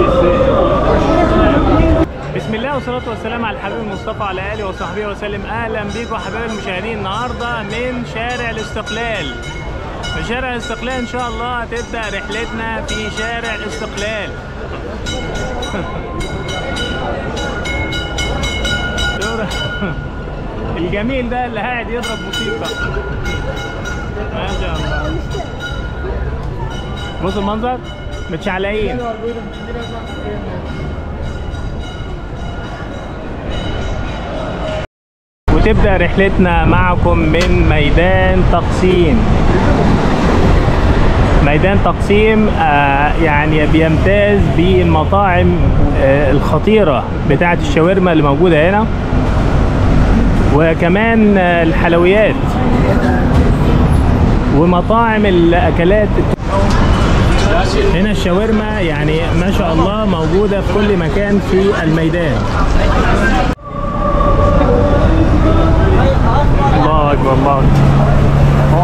بسم الله والصلاة والسلام على الحبيب المصطفى على آله وصحبه وسلم أهلا بيكم حبايب المشاهدين النهاردة من شارع الاستقلال في شارع الاستقلال إن شاء الله هتبدأ رحلتنا في شارع الاستقلال الجميل ده اللي قاعد يضرب موسيقى ما شاء الله بص المنظر متشعلقين وتبدأ رحلتنا معكم من ميدان تقسيم ميدان تقسيم آه، يعني بيمتاز بالمطاعم آه، الخطيرة بتاعة الشاورما اللي موجودة هنا وكمان آه، الحلويات ومطاعم الأكلات هنا الشاورما يعني ما شاء الله موجودة في كل مكان في الميدان الله أكبر الله أكبر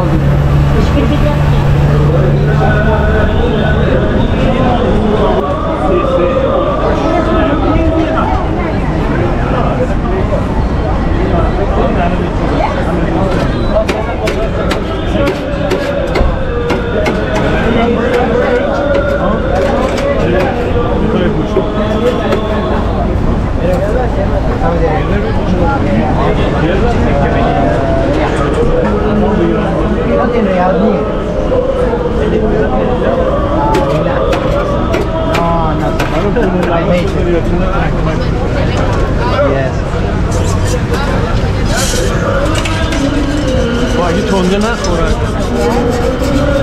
Var ju tonderna och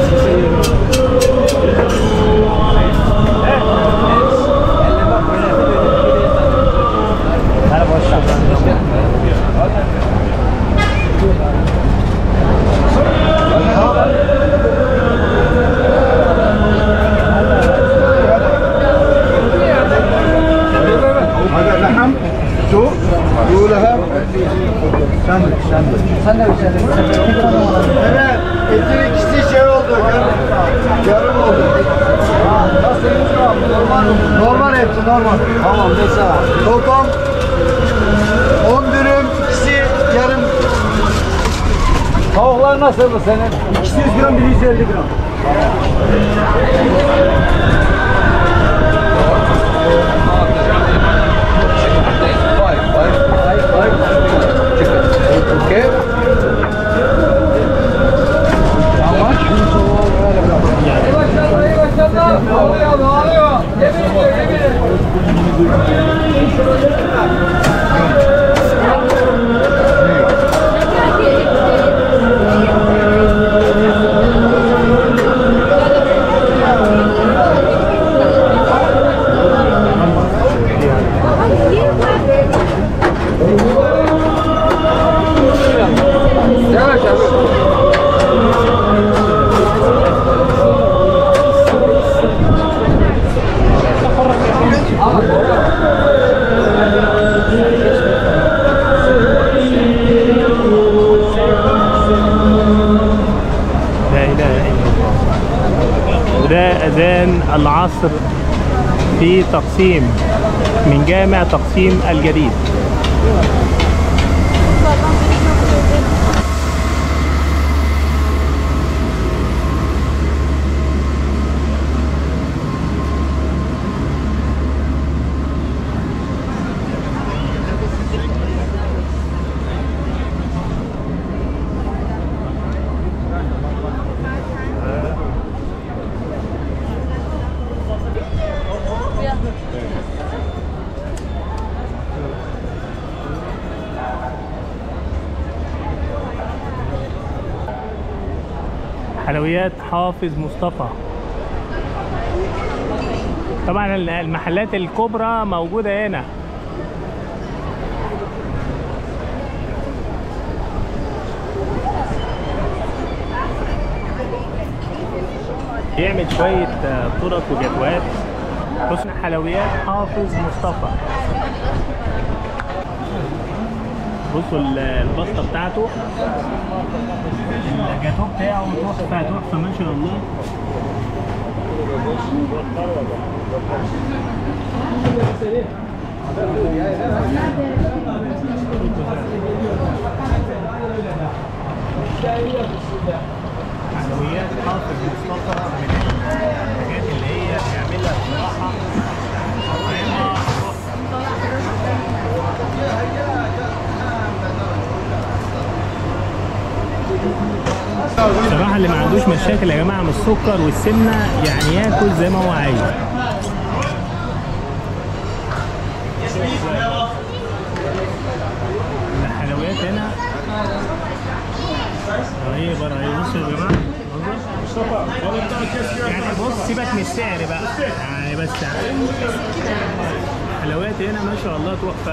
هذا لحم شو يقولها ساندويتش ساندويتش Evet, etin ikisi şey oldu, yarım, yarım oldu. Normal, normal hepsi normal. Tamam, mesela. Toplam 10 dürüm, ikisi yarım. Tavuklar nasıl bu senin? 200 gram, biri 150 gram. Okay. How much? لا إله إلا الله وده أذان العصر في تقسيم من جامع تقسيم الجديد حلويات حافظ مصطفى طبعا المحلات الكبرى موجودة هنا يعمل شوية آه، طرق وجدوات حسن حلويات حافظ مصطفى بصوا ال- البسطة بتاعته الجاتو بتاعه تحفة تحفة ما شاء الله حلويات حافظ مصطفى من الحاجات اللي هي بيعملها بصراحه طعمها تحفة. بصراحة اللي ما عندوش مشاكل يا جماعة من السكر والسمنة يعني ياكل زي ما هو عايز الحلويات هنا رهيبة رهيبة بصوا يا جماعة منظر. يعني بص سيبك من السعر بقى يعني بس الحلويات هنا ما شاء الله تحفة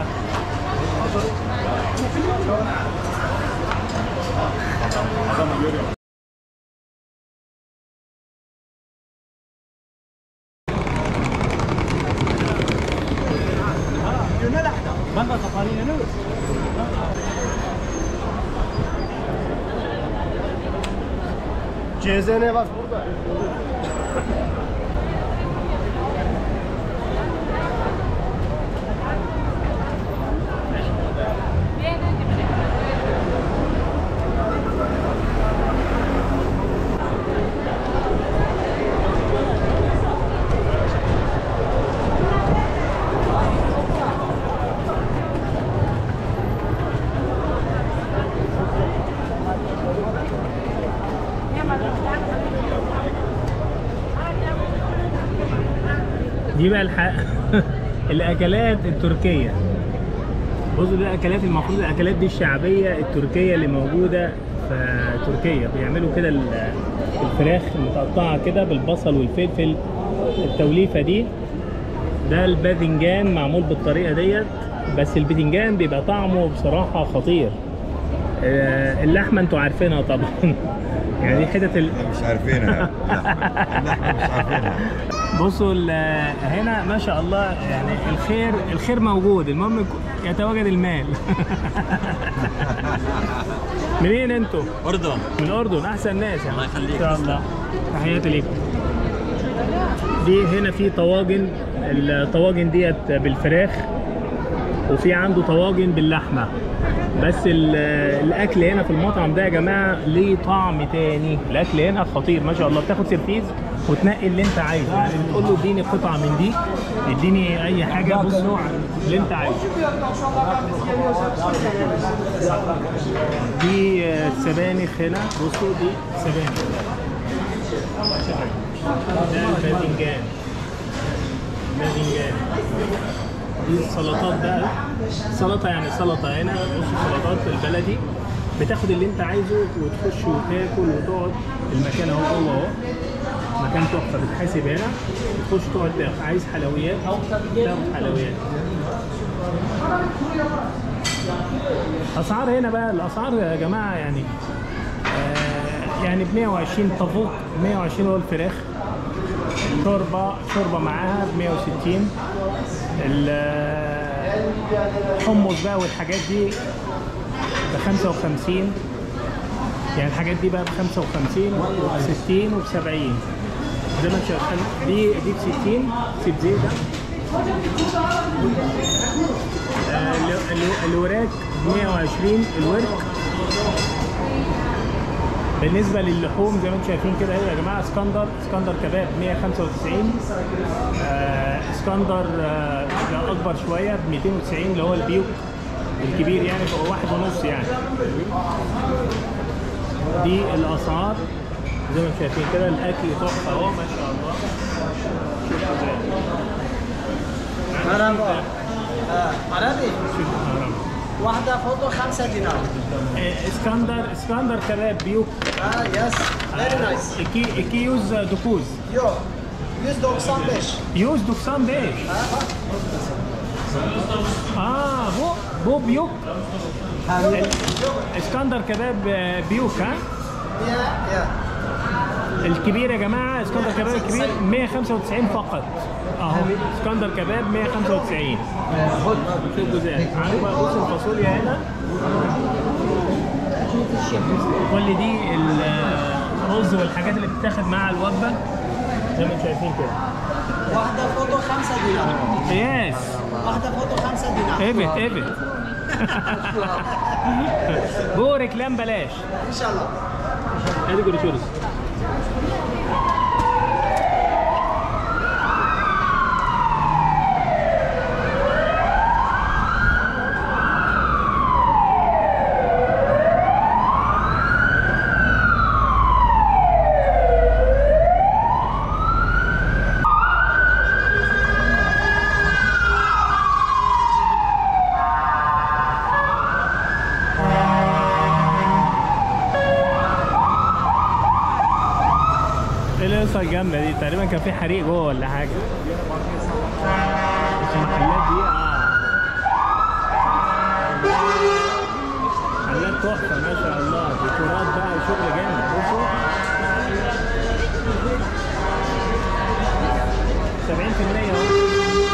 CZN bak burada. دي بقى الح... الاكلات التركيه بصوا دي الاكلات المفروض الاكلات دي الشعبيه التركيه اللي موجوده في تركيا بيعملوا كده ال- الفراخ المتقطعه كده بالبصل والفلفل التوليفه دي ده الباذنجان معمول بالطريقه ديت بس الباذنجان بيبقى طعمه بصراحه خطير آه، اللحمه انتوا عارفينها طبعا يعني دي حتت ال... مش عارفينها اللحمة اللحمة مش عارفينها بصوا ال- هنا ما شاء الله يعني الخير الخير موجود المهم يك- يتواجد المال منين انتوا؟ أردن من الاردن احسن ناس يعني الله يخليك. ان شاء الله تحياتي ليكم دي هنا في طواجن الطواجن ديت بالفراخ وفي عنده طواجن باللحمه بس ال- الاكل هنا في المطعم ده يا جماعه ليه طعم تاني الاكل هنا خطير ما شاء الله بتاخد سرفيز وتنقي اللي انت عايزه يعني بتقول له اديني قطعه من دي اديني اي حاجه بص اللي انت عايزه دي آه، سبانخ هنا بصوا دي سبانخ ده الباذنجان باذنجان دي السلطات بقى سلطه يعني سلطه هنا بصوا سلطات البلدي بتاخد اللي انت عايزه وتخش وتاكل وتقعد المكان اهو جوه اهو مكان تحفه بتحاسب هنا تخش تقعد تاخد عايز حلويات تاخد حلويات اسعار هنا بقى الاسعار يا جماعه يعني آه يعني ب 120 تفوق 120 هو الفراخ شوربه شوربه معاها ب 160 الحمص بقى والحاجات دي ب 55 يعني الحاجات دي بقى ب 55 وب 60 وب 70 زي ما انت شايف دي دي ب 60 سيب زيت ده آه، ال- ال- الوراك 120 الورك بالنسبه للحوم زي ما انتم شايفين كده اهي يا جماعه اسكندر اسكندر كباب 195 آه، اسكندر آه، ده اكبر شويه ب 290 اللي هو البيوك الكبير يعني فهو واحد ونص يعني دي الاسعار زي ما انتم شايفين كده الاكل تحفه اهو ما شاء الله شوفوا ازاي مرحبا آه، عربي شوفوا الحرام. واحدة فوتو خمسة دينار آه، اسكندر اسكندر كباب بيوك اه يس فيري نايس iki, iki yüz dokuz. يو 195 100 doksan beş. Aa bu bu büyük. اسكندر كباب آه، بيوك ها يا يا الكبير يا جماعه اسكندر كباب الكبير 195 فقط اهو اسكندر كباب 195 شوفوا ازاي عندك بقى بص الفاصوليا هنا كل دي الرز والحاجات اللي بتتاخد مع الوجبه زي ما انتم شايفين كده واحدة فوتو 5 دينار يس واحدة فوتو 5 دينار ابت ابت بورك لام بلاش إن شاء الله Hadi görüşürüz. ايه القصه الجامده دي تقريبا كان في حريق جوه ولا حاجه بس المحلات دي اه محلات تحفه ما شاء الله ديكورات بقى وشغل جامد بصوا 70% اهو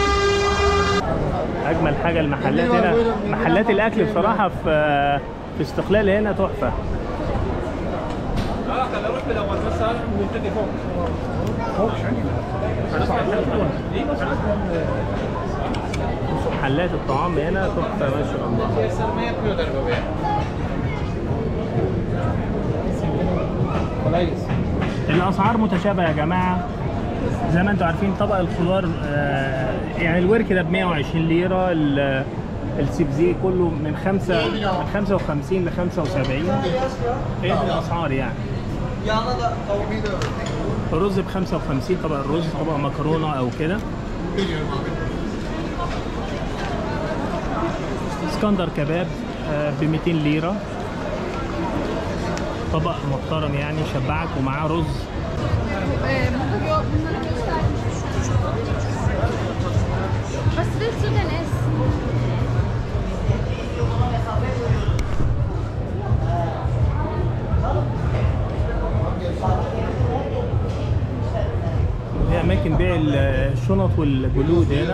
اجمل حاجه المحلات هنا محلات الاكل بصراحه في في استقلال هنا تحفه بصوا محلات الطعام هنا تحفه ما شاء الله الاسعار متشابهه يا جماعه زي ما انتم عارفين طبق الخضار آه، يعني الورك ده ب 120 ليره ال- السبزي كله من خمسة من 55 ل 75 هي دي الاسعار يعني الرز ب 55 طبق الرز طبق مكرونه او كده اسكندر كباب ب 200 ليره طبق محترم يعني يشبعك ومعاه رز Ee, bunu gö bunları gösterdim. Was willst du denn essen? دي اماكن بيع الشنط والجلود هنا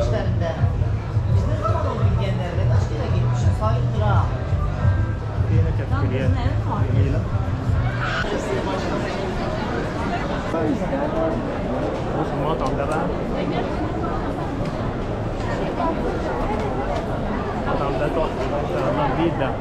في هنا كافيتريات جميله بص المطعم ده بقى المطعم ده تحفه ما شاء الله جديد ده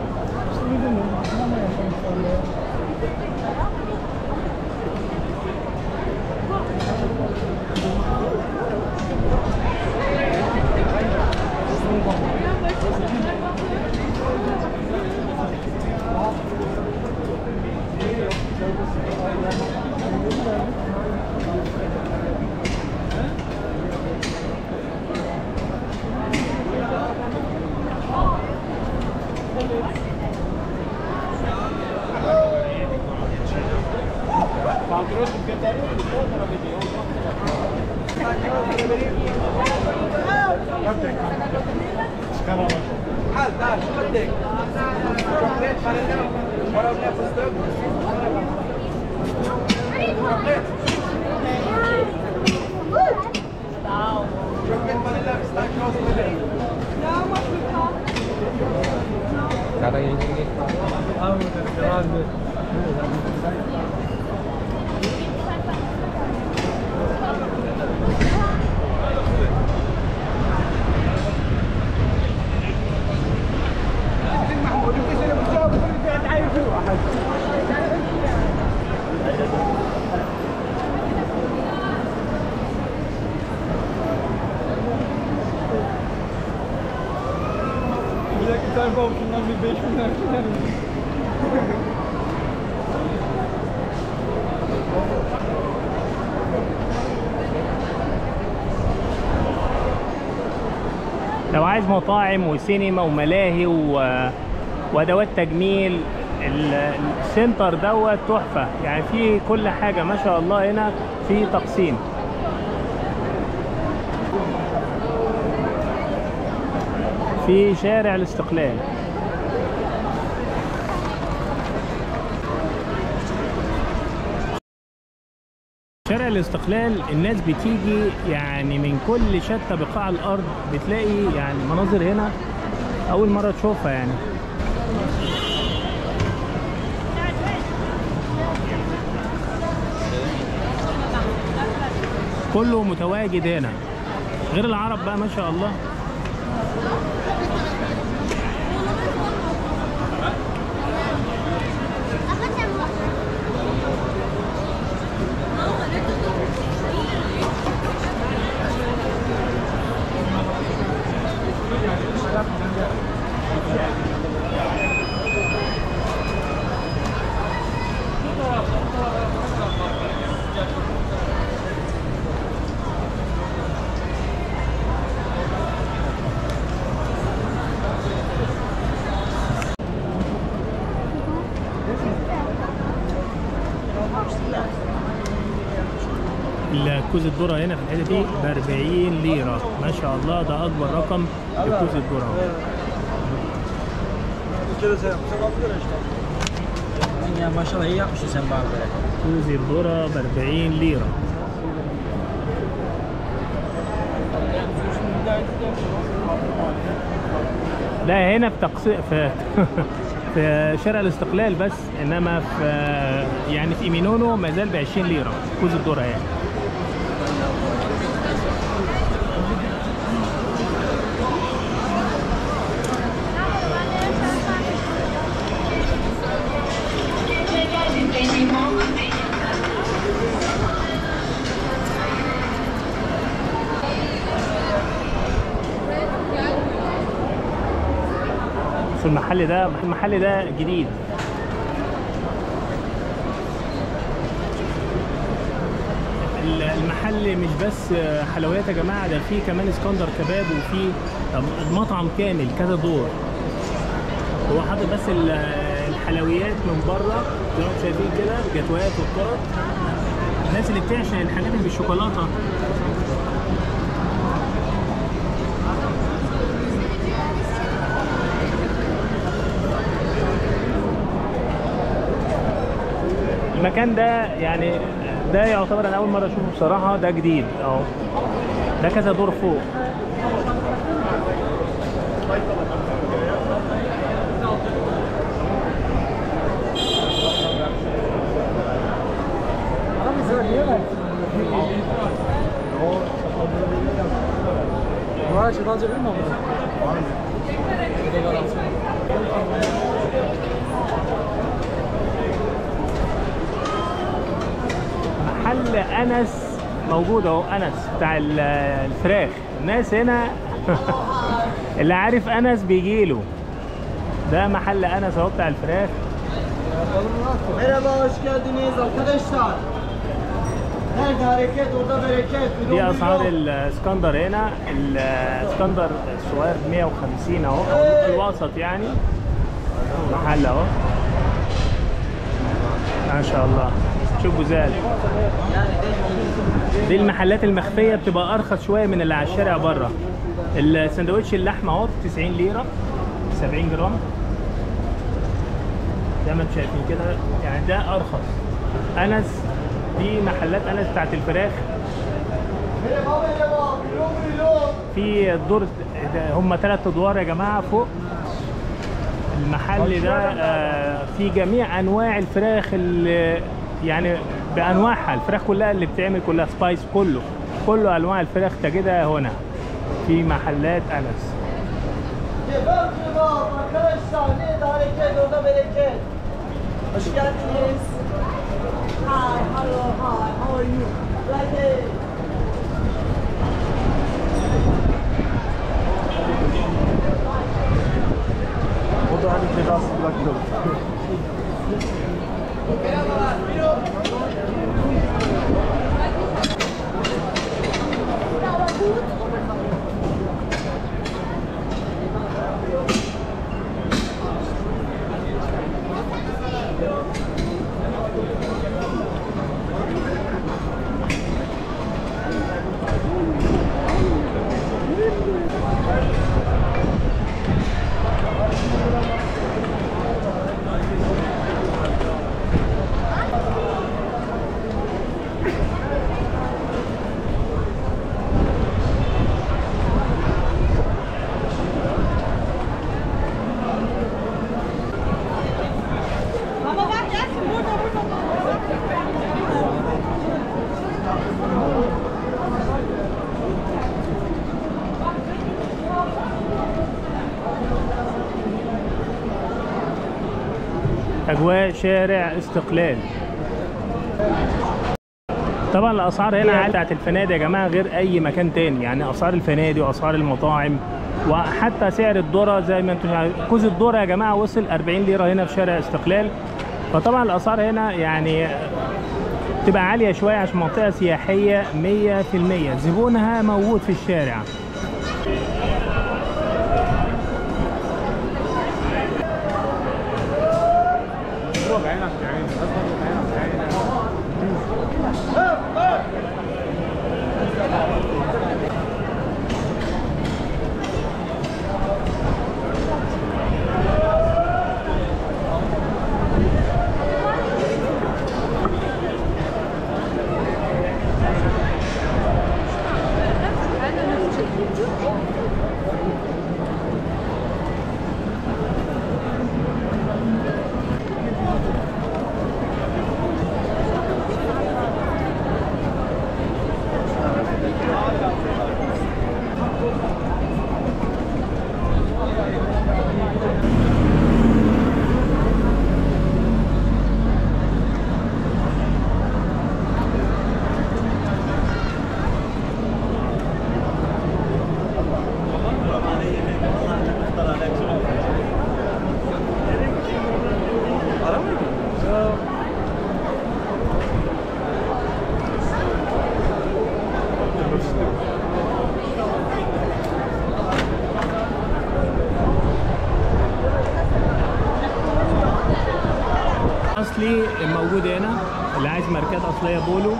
Bir dakika tane komşundan bir 5 bin lira gider mi? لو عايز مطاعم وسينما وملاهي و... وادوات تجميل ال- السنتر دوت تحفه يعني في كل حاجه ما شاء الله هنا في تقسيم في شارع الاستقلال شارع الاستقلال الناس بتيجي يعني من كل شتى بقاع الارض بتلاقي يعني مناظر هنا اول مره تشوفها يعني كله متواجد هنا غير العرب بقى ما شاء الله الكوز الذرة هنا في الحتة دي ب 40 ليرة ما شاء الله ده أكبر رقم لكوز الذرة Ya maşallah iyi yapmışsın sen bana böyle. كوز الذرة ب 40 ليرة لا هنا في تقصير في في شارع الاستقلال بس انما في يعني في ايمينونو ما زال ب 20 ليره كوز الذره يعني في المحل ده المحل ده جديد المحل مش بس حلويات يا جماعه ده فيه كمان اسكندر كباب وفيه مطعم كامل كذا دور هو حاطط بس ال- الحلويات من بره زي ما انتم شايفين كده الجاتوهات والتورت الناس اللي بتعشق الحاجات اللي بالشوكولاته المكان ده يعني ده يعتبر انا اول مره اشوفه بصراحه ده جديد اهو ده كذا دور فوق ماشي راجع منهم محل انس موجود اهو انس بتاع ال- الفراخ الناس هنا اللي عارف انس بيجي له ده محل انس اهو بتاع الفراخ Merhaba, hoş geldiniz arkadaşlar. Nerede hareket, orada bereket. دي اسعار الاسكندر هنا الاسكندر الصغير ب 150 اهو أو الوسط يعني محل اهو ما شاء الله شوف جزال دي المحلات المخفيه بتبقى ارخص شويه من اللي على الشارع بره السندوتش اللحمه اهو ب 90 ليره 70 جرام زي ما انتم شايفين كده يعني ده ارخص انس دي محلات انس بتاعت الفراخ Merhaba, merhaba. Buyurun, buyurun. في الدور ده هم ثلاث ادوار يا جماعه فوق المحل ده آه، في جميع انواع الفراخ اللي يعني بانواعها الفراخ كلها اللي بتعمل كلها سبايس كله كله انواع الفراخ تجدها هنا في محلات انس Kebap, kebap. Arkadaşlar, nerede hareket, orada bereket. Hoş geldiniz. Hi, hello, hi. How are you? Like it. O da hani cezası bırakıyor. وشارع استقلال طبعا الاسعار هنا عالية بتاعت الفنادق يا جماعه غير اي مكان تاني يعني اسعار الفنادق واسعار المطاعم وحتى سعر الذره زي ما انتم شايفين كوز الذره يا جماعه وصل 40 ليره هنا في شارع استقلال فطبعا الاسعار هنا يعني تبقى عاليه شويه عشان منطقه سياحيه 100% زبونها موجود في الشارع اصلي موجود هنا اللي عايز ماركات اصليه بولو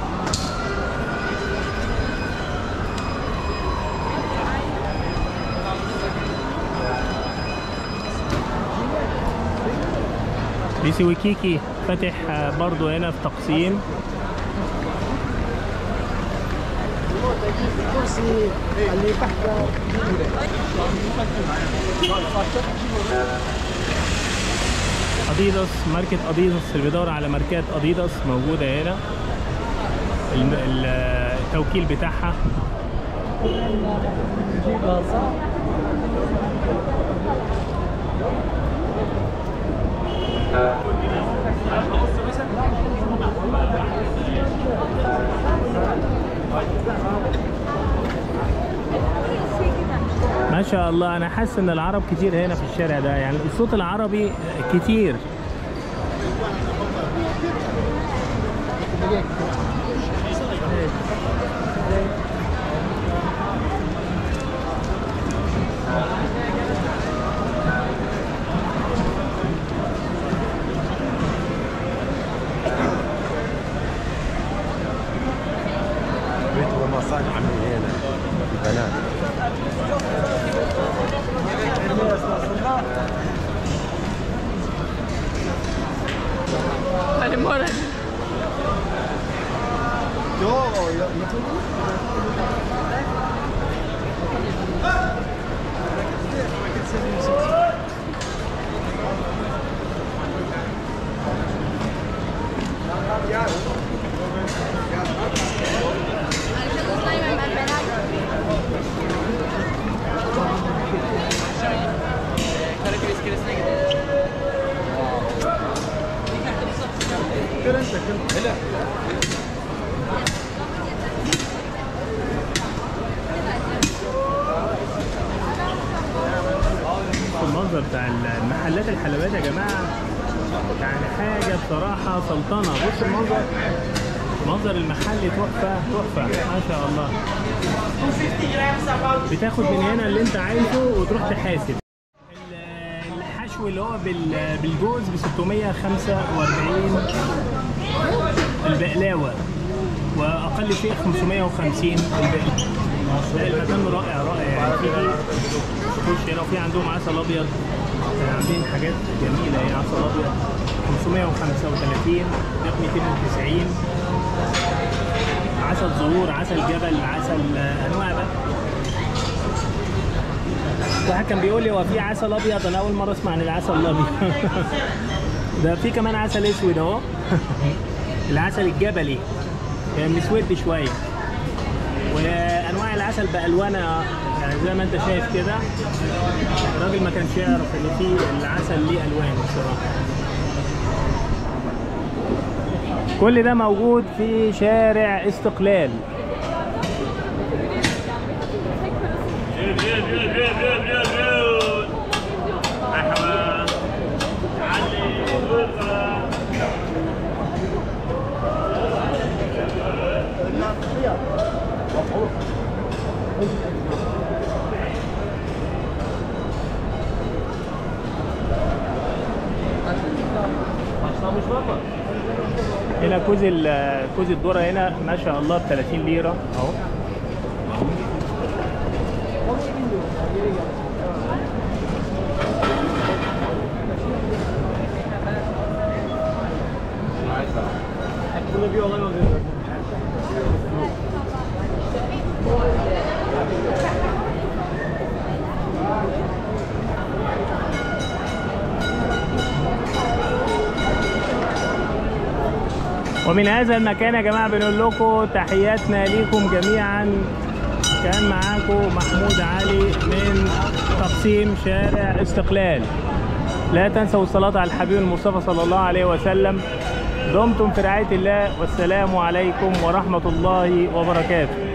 بيسي وكيكي فاتح آه، برضو هنا في تقسيم اديداس ماركة اديداس اللي بيدور على ماركات اديداس موجودة هنا الم- ال- التوكيل بتاعها ما شاء الله انا حاسس ان العرب كتير هنا في الشارع ده يعني الصوت العربي كتير بيت ومصانع عمي هنا البنات المنظر بتاع المحلات الحلويات يا جماعه يعني حاجه بصراحه سلطنه بص المنظر منظر المحل تحفه تحفه ما شاء الله بتاخد من هنا اللي انت عايزه وتروح تحاسب ال- الحشو اللي هو بال- بالجوز ب 645 البقلاوه واقل شيء 550 البقلاوه لا المكان رائع رائع يعني في تخش هنا وفي عندهم عسل ابيض آه، عاملين حاجات جميله يعني عسل ابيض 535 ده ب 290 عسل زهور عسل جبل عسل آه، انواع بقى واحد كان بيقول لي هو في عسل ابيض انا اول مره اسمع عن العسل الابيض ده في كمان عسل اسود اهو العسل الجبلي يعني مسود شويه وانواع العسل بالوانها يعني زي ما انت شايف كده الراجل ما كانش يعرف ان في العسل ليه الوان بصراحه كل ده موجود في شارع استقلال هنا كوز ال- كوز الذره هنا ما شاء الله ب 30 ليره اهو Burada bir olay oluyor zaten. ومن هذا المكان يا جماعه بنقول لكم تحياتنا ليكم جميعا كان معاكم محمود علي من تقسيم شارع استقلال لا تنسوا الصلاة على الحبيب المصطفى صلى الله عليه وسلم دمتم في رعاية الله والسلام عليكم ورحمة الله وبركاته